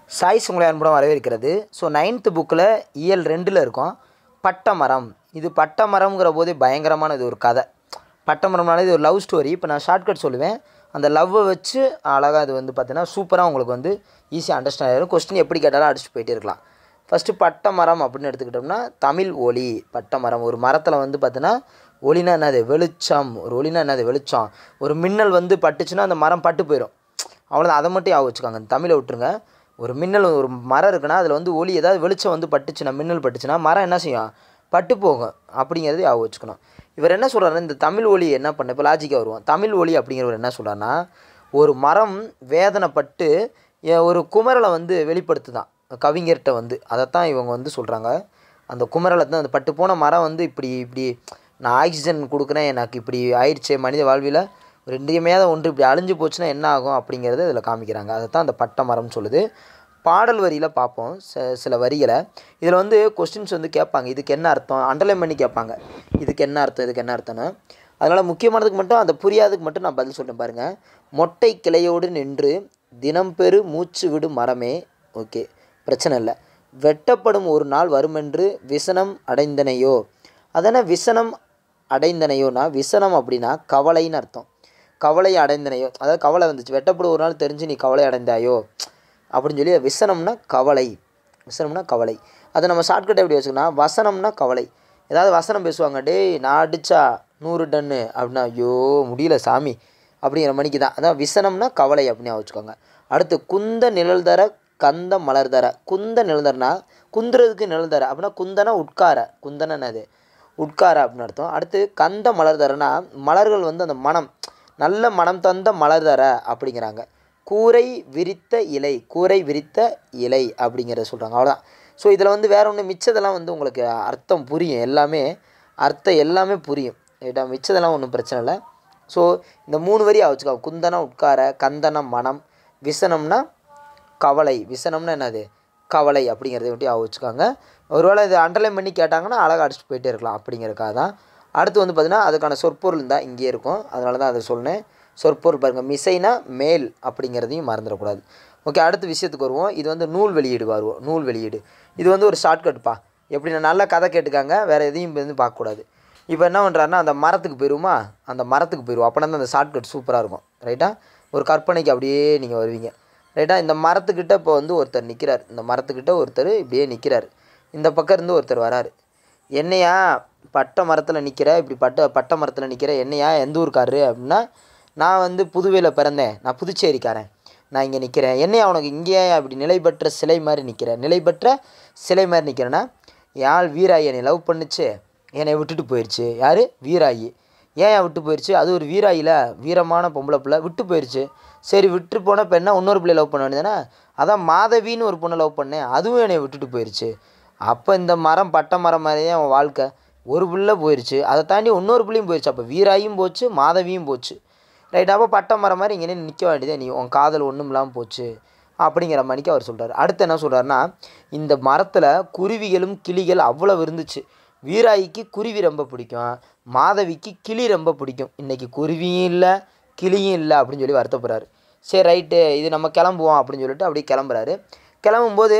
சாய் உங்களை அன்புடன் வரவேற்கிறது ஸோ நைன்த்து புக்கில் இயல் ரெண்டில் இருக்கும் பட்டமரம் இது பட்டமரம்ங்கிற போதே பயங்கரமான இது ஒரு கதை பட்டமரம்னாலே இது ஒரு லவ் ஸ்டோரி இப்போ நான் ஷார்ட்கட் சொல்லுவேன் அந்த லவ்வை வச்சு அழகாக இது வந்து பார்த்தீங்கன்னா சூப்பராக உங்களுக்கு வந்து ஈஸியாக அண்டர்ஸ்டாண்ட் ஆகிடும் கொஸ்டின் எப்படி கேட்டாலும் அடிச்சுட்டு போயிட்டே இருக்கலாம் ஃபஸ்ட்டு பட்டமரம் அப்படின்னு எடுத்துக்கிட்டோம்னா தமிழ் ஒளி பட்டமரம் ஒரு மரத்தில் வந்து பார்த்தீங்கன்னா ஒளினா என்னது வெளிச்சம் ஒரு ஒளினா என்னது வெளிச்சம் ஒரு மின்னல் வந்து பட்டுச்சுன்னா அந்த மரம் பட்டு போயிடும் அவ்வளோதான் அதை மட்டும் ஞாபகம் வச்சுக்கோங்க இந்த தமிழை விட்டுருங்க ஒரு மின்னல் ஒரு மரம் இருக்குன்னா அதில் வந்து ஒளி ஏதாவது வெளிச்சம் வந்து பட்டுச்சுன்னா மின்னல் பட்டுச்சுன்னா மரம் என்ன செய்யும் பட்டு போகும் அப்படிங்கிறது ஞாபகம் வச்சுக்கணும் இவர் என்ன சொல்கிறாரு இந்த தமிழ் ஒளி என்ன பண்ண இப்போ லாஜிக்காக வருவோம் தமிழ் ஒளி அப்படிங்கிறவர் என்ன சொல்கிறாருன்னா ஒரு மரம் வேதனைப்பட்டு எ- ஒரு குமரலை வந்து வெளிப்படுத்துதான் கவிஞர்கிட்ட வந்து அதைத்தான் இவங்க வந்து சொல்கிறாங்க அந்த குமரலை தான் அந்த பட்டு போன மரம் வந்து இப்படி இப்படி நான் ஆக்சிஜன் கொடுக்குறேன் எனக்கு இப்படி ஆயிடுச்சே மனித வாழ்வில் ஒரு இன்றியமையாத ஒன்று இப்படி அழிஞ்சு போச்சுன்னா என்ன ஆகும் அப்படிங்கிறத இதில் காமிக்கிறாங்க அதை தான் அந்த பட்ட மரம்னு சொல்லுது பாடல் வரியில் பார்ப்போம் ச- சில வரிகளை இதில் வந்து கொஸ்டின்ஸ் வந்து கேட்பாங்க இதுக்கு என்ன அர்த்தம் அண்டர்லைன் பண்ணி கேட்பாங்க இதுக்கு என்ன அர்த்தம் இதுக்கு என்ன அர்த்தம்னு அதனால் முக்கியமானதுக்கு மட்டும் அந்த புரியாததுக்கு மட்டும் நான் பதில் சொல்கிறேன் பாருங்கள் மொட்டை கிளையோடு நின்று தினம் பெரு மூச்சு விடும் மரமே ஓகே பிரச்சனை இல்லை வெட்டப்படும் ஒரு நாள் வருமென்று விசனம் அடைந்தனையோ அதென்ன விசனம் அடைந்தனையோனா விசனம் அப்படின்னா கவலைன்னு அர்த்தம் கவலை அடைந்தனையோ அதாவது கவலை வந்துச்சு வெட்டப்படும் ஒரு நாள் தெரிஞ்சு நீ கவலை அடைந்தாயோ அப்படின்னு சொல்லி விசனம்னா கவலை விசனம்னா கவலை அதை நம்ம ஷார்ட்கட் எப்படி வச்சுக்கணும் வசனம்னா கவலை ஏதாவது வசனம் பேசுவாங்க டேய் நான் அடிச்சா நூறு டன்னு அப்படின்னா ஐயோ முடியல சாமி அப்படிங்கிற மணிக்கு தான் அதான் விசனம்னா கவலை அப்படின்னு வச்சுக்கோங்க அடுத்து குந்த நிழல் தர கந்த மலர் தர குந்த நிழல் தரனா குந்துறதுக்கு நிழல் தர அப்படின்னா குந்தனா உட்கார குந்தனா என்னது உட்கார அப்படின்னு அர்த்தம் அடுத்து கந்த மலர் தரனா மலர்கள் வந்து அந்த மனம் நல்ல மனம் தந்த மலர் தர அப்படிங்கிறாங்க கூரை விரித்த இலை கூரை விரித்த இலை அப்படிங்கிறத சொல்கிறாங்க அவ்வளோதான் ஸோ இதில் வந்து வேற ஒன்று மிச்சதெல்லாம் வந்து உங்களுக்கு அர்த்தம் புரியும் எல்லாமே அர்த்தம் எல்லாமே புரியும் ரைட்டா மிச்சதெல்லாம் ஒன்றும் பிரச்சனை இல்லை ஸோ இந்த மூணு வரி வச்சுக்கோ குந்தனா உட்கார கந்தனா மனம் விசனம்னா கவலை விசனம்னா என்னது கவலை அப்படிங்கிறத மட்டும் ஞாபகம் வச்சுக்கோங்க ஒருவேளை இது அண்டர்லைன் பண்ணி கேட்டாங்கன்னா அழகாக அடிச்சுட்டு போயிட்டே இருக்கலாம் அப்படிங்கிறக்காக தான் அடுத்து வந்து பார்த்திங்கன்னா அதுக்கான சொற்பொருள் தான் இங்கேயே இருக்கும் அதனால தான் அதை சொன்னேன் சொற்பொருள் பாருங்கள் மிசைனா மேல் அப்படிங்கிறதையும் மறந்துடக்கூடாது ஓகே அடுத்த விஷயத்துக்கு வருவோம் இது வந்து நூல் வெளியீடு வருவோம் நூல் வெளியீடு இது வந்து ஒரு ஷார்ட்கட்ப்பா எப்படி நான் நல்ல கதை கேட்டுக்காங்க வேறு எதையும் வந்து பார்க்கக்கூடாது இப்போ என்ன பண்ணுறாருன்னா அந்த மரத்துக்கு போயிடுவோமா அந்த மரத்துக்கு போயிடுவோம் அப்போனா தான் அந்த ஷார்ட்கட் சூப்பராக இருக்கும் ரைட்டா ஒரு கற்பனைக்கு அப்படியே நீங்கள் வருவீங்க ரைட்டா இந்த மரத்துக்கிட்ட இப்போ வந்து ஒருத்தர் நிற்கிறார் இந்த மரத்துக்கிட்ட ஒருத்தர் இப்படியே நிற்கிறார் இந்த பக்கம் இருந்து ஒருத்தர் வராரு என்னையா பட்டை மரத்தில் நிற்கிற இப்படி பட்ட பட்டை மரத்தில் நிற்கிற என்னையா எந்த ஊருக்காரரு அப்படின்னா நான் வந்து புதுவையில் பிறந்தேன் நான் புதுச்சேரிக்காரன் நான் இங்கே நிற்கிறேன் என்னையா உனக்கு இங்கேயே அப்படி நிலை பெற்ற சிலை மாதிரி நிற்கிறேன் நிலை பெற்ற சிலை மாதிரி நிற்கிறேன்னா யாழ் வீராயி என்னை லவ் பண்ணுச்சு என்னை விட்டுட்டு போயிடுச்சு யார் வீராயி ஏன் ஏன் விட்டு போயிடுச்சு அது ஒரு வீராயில வீரமான பொம்பளை பிள்ளை விட்டு போயிடுச்சு சரி விட்டு போன பெண்ணை இன்னொரு பிள்ளை லவ் பண்ண வேண்டியதானே அதான் மாதவின்னு ஒரு பொண்ணை லவ் பண்ணேன் அதுவும் என்னை விட்டுட்டு போயிடுச்சு அப்போ இந்த மரம் பட்டை மரம் மாதிரியே அவன் வாழ்க்கை ஒரு பிள்ளை போயிடுச்சு அதை தாண்டி இன்னொரு பிள்ளையும் போயிடுச்சு அப்போ வீராயும் போச்சு மாதவியும் போச்சு ரைட் அப்போ பட்டை மரம் மாதிரி இங்கே நிற்க வேண்டியதே நீ உன் காதல் ஒன்றும் இல்லாமல் போச்சு அப்படிங்கிற மணிக்கு அவர் சொல்கிறார் அடுத்து என்ன சொல்கிறாருன்னா இந்த மரத்தில் குருவிகளும் கிளிகள் அவ்வளவு இருந்துச்சு வீராயிக்கு குருவி ரொம்ப பிடிக்கும் மாதவிக்கு கிளி ரொம்ப பிடிக்கும் இன்றைக்கி குருவியும் இல்லை கிளியும் இல்லை அப்படின்னு சொல்லி வருத்தப்படுறாரு சரி ரைட்டு இது நம்ம கிளம்புவோம் அப்படின்னு சொல்லிட்டு அப்படியே கிளம்புறாரு கிளம்பும்போது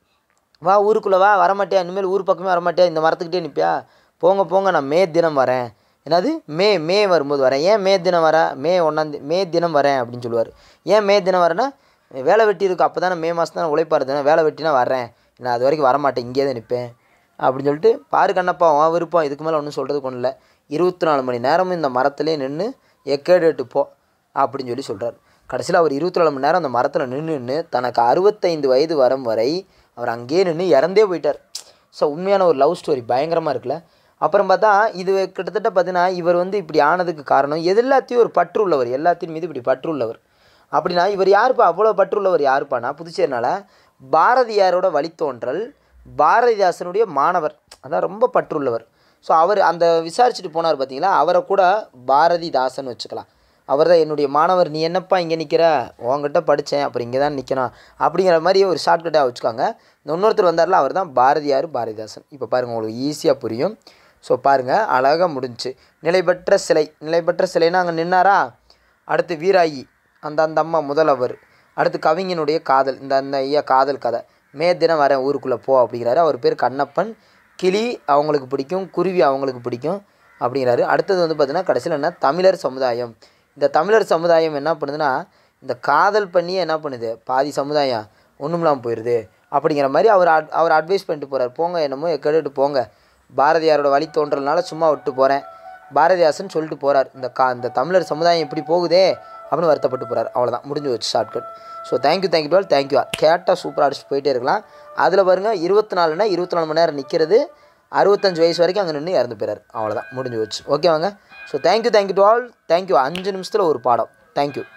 வா ஊருக்குள்ளே வா வரமாட்டியா இனிமேல் ஊர் பக்கமே வரமாட்டியா இந்த மரத்துக்கிட்டே நிற்பியா போங்க போங்க நான் மே தினம் வரேன் என்னது மே மே வரும்போது வரேன் ஏன் மே தினம் வர மே ஒன்றாந்தே மே தினம் வரேன் அப்படின்னு சொல்லுவார் ஏன் மே தினம் வரேன்னா வேலை வெட்டி இருக்கு அப்போ தானே மே மாதம் தானே உழைப்பாரு தானே வேலை வெட்டினா வரேன் நான் அது வரைக்கும் வரமாட்டேன் இங்கேயே தான் நிற்பேன் அப்படின்னு சொல்லிட்டு பாரு கண்ணப்பா உன் விருப்பம் இதுக்கு மேலே ஒன்றும் சொல்கிறதுக்கு ஒன்றும் இல்லை இருபத்தி நாலு மணி நேரமும் இந்த மரத்துலேயே நின்று எக்கேடுட்டு போ அப்படின்னு சொல்லி சொல்கிறார் கடைசியில் அவர் இருபத்தி நாலு மணி நேரம் அந்த மரத்தில் நின்று நின்று தனக்கு அறுபத்தைந்து வயது வரும் வரை அவர் அங்கேயே நின்று இறந்தே போயிட்டார் ஸோ உண்மையான ஒரு லவ் ஸ்டோரி பயங்கரமாக இருக்குல்ல அப்புறம் பார்த்தா இது கிட்டத்தட்ட பார்த்தீங்கன்னா இவர் வந்து இப்படி ஆனதுக்கு காரணம் எது எல்லாத்தையும் ஒரு பற்று உள்ளவர் எல்லாத்தின் மீது இப்படி பற்று உள்ளவர் அப்படின்னா இவர் யாருப்பா அவ்வளோ பற்றுள்ளவர் யாருப்பானா புதுச்சேரினால பாரதியாரோட வழித்தோன்றல் பாரதிதாசனுடைய மாணவர் அதான் ரொம்ப பற்றுள்ளவர் ஸோ அவர் அந்த விசாரிச்சுட்டு போனார் பார்த்தீங்களா அவரை கூட பாரதிதாசன் வச்சுக்கலாம் அவர் தான் என்னுடைய மாணவர் நீ என்னப்பா இங்கே நிற்கிற உங்ககிட்ட படித்தேன் அப்புறம் இங்கே தான் நிற்கணும் அப்படிங்கிற மாதிரி ஒரு ஷார்ட்கட்டாக வச்சுக்கோங்க இந்த இன்னொருத்தர் வந்தார்ல அவர் தான் பாரதியார் பாரதிதாசன் இப்போ பாருங்கள் உங்களுக்கு ஈஸியாக புரியும் ஸோ பாருங்கள் அழகாக முடிஞ்சுச்சு நிலைபெற்ற சிலை நிலைபெற்ற சிலைன்னா அங்கே நின்னாரா அடுத்து வீராயி அந்த அந்த அம்மா முதலவர் அடுத்து கவிஞனுடைய காதல் இந்த அந்த ஐயா காதல் கதை மே தினம் வரேன் ஊருக்குள்ளே போ அப்படிங்கிறாரு அவர் பேர் கண்ணப்பன் கிளி அவங்களுக்கு பிடிக்கும் குருவி அவங்களுக்கு பிடிக்கும் அப்படிங்கிறாரு அடுத்தது வந்து பார்த்தீங்கன்னா கடைசியில் என்ன தமிழர் சமுதாயம் இந்த தமிழர் சமுதாயம் என்ன பண்ணுதுன்னா இந்த காதல் பண்ணியே என்ன பண்ணுது பாதி சமுதாயம் ஒன்றுமில்லாமல் போயிடுது அப்படிங்கிற மாதிரி அவர் அட் அவர் அட்வைஸ் பண்ணிட்டு போகிறார் போங்க என்னமோ கேட்டுட்டு போங்க பாரதியாரோட வழி தோன்றல்னால சும்மா விட்டு போகிறேன் பாரதிதாசன் சொல்லிட்டு போகிறார் இந்த கா இந்த தமிழர் சமுதாயம் இப்படி போகுதே அப்படின்னு வருத்தப்பட்டு போகிறார் அவ்வளோதான் முடிஞ்சு வச்சு ஷார்ட்கட் ஸோ தேங்க்யூ தேங்க்யூ டுவெல் தேங்க்யூ கேட்டால் சூப்பராக அடிச்சுட்டு போயிட்டே இருக்கலாம் அதில் பாருங்கள் இருபத்தி நாலுனா இருபத்தி நாலு மணி நேரம் நிற்கிறது அறுபத்தஞ்சு வயசு வரைக்கும் அங்கே நின்று இறந்து போயிறாரு அவ்வளோதான் முடிஞ்சு வச்சு ஓகேவாங்க so thank you thank you to all thank you அஞ்சு நிமிஷத்தில் ஒரு பாடம் தேங்க்யூ